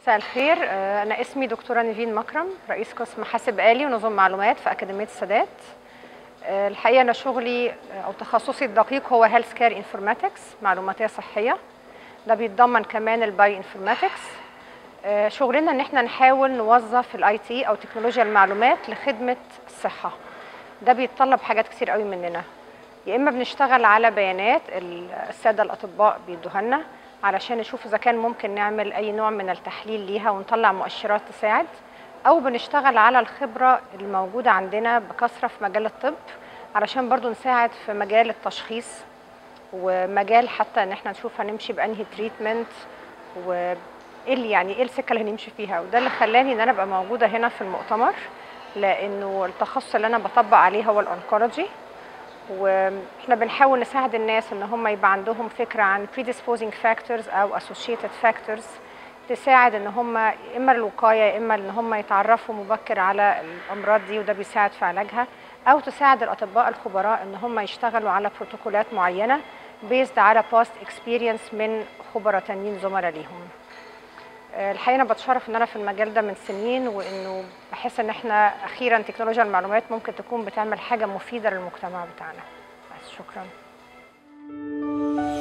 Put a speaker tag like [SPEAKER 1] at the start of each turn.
[SPEAKER 1] مساء الخير آه، أنا اسمي دكتورة نيفين مكرم رئيس قسم حاسب آلي ونظم معلومات في أكاديمية السادات آه، الحقيقة أنا شغلي آه، أو تخصصي الدقيق هو هيلث كير انفورماتكس معلوماتية صحية ده بيتضمن كمان الباي انفورماتكس شغلنا ان احنا نحاول نوظف الاي تي او تكنولوجيا المعلومات لخدمه الصحه ده بيتطلب حاجات كتير قوي مننا يا اما بنشتغل على بيانات ال- الساده الاطباء بيدوها لنا علشان نشوف اذا كان ممكن نعمل اي نوع من التحليل ليها ونطلع مؤشرات تساعد او بنشتغل على الخبره الموجوده عندنا بكثره في مجال الطب علشان برضو نساعد في مجال التشخيص ومجال حتى ان احنا نشوف هنمشي بانهي تريتمنت وايه اللي يعني ايه السكه اللي هنمشي فيها وده اللي خلاني ان انا ابقى موجوده هنا في المؤتمر لانه التخصص اللي انا بطبق عليه هو الانكولوجي واحنا بنحاول نساعد الناس ان هم يبقى عندهم فكره عن predisposing factors او associated factors تساعد ان هم اما الوقايه اما ان هم يتعرفوا مبكر على الامراض دي وده بيساعد في علاجها او تساعد الاطباء الخبراء ان هم يشتغلوا على بروتوكولات معينه بيزد على باست اكسبيرينس من خبراء تانيين زملاء ليهم آه، الحقيقه انا بتشرف ان انا في المجال ده من سنين وانه بحس ان احنا اخيرا تكنولوجيا المعلومات ممكن تكون بتعمل حاجه مفيده للمجتمع بتاعنا بس شكرا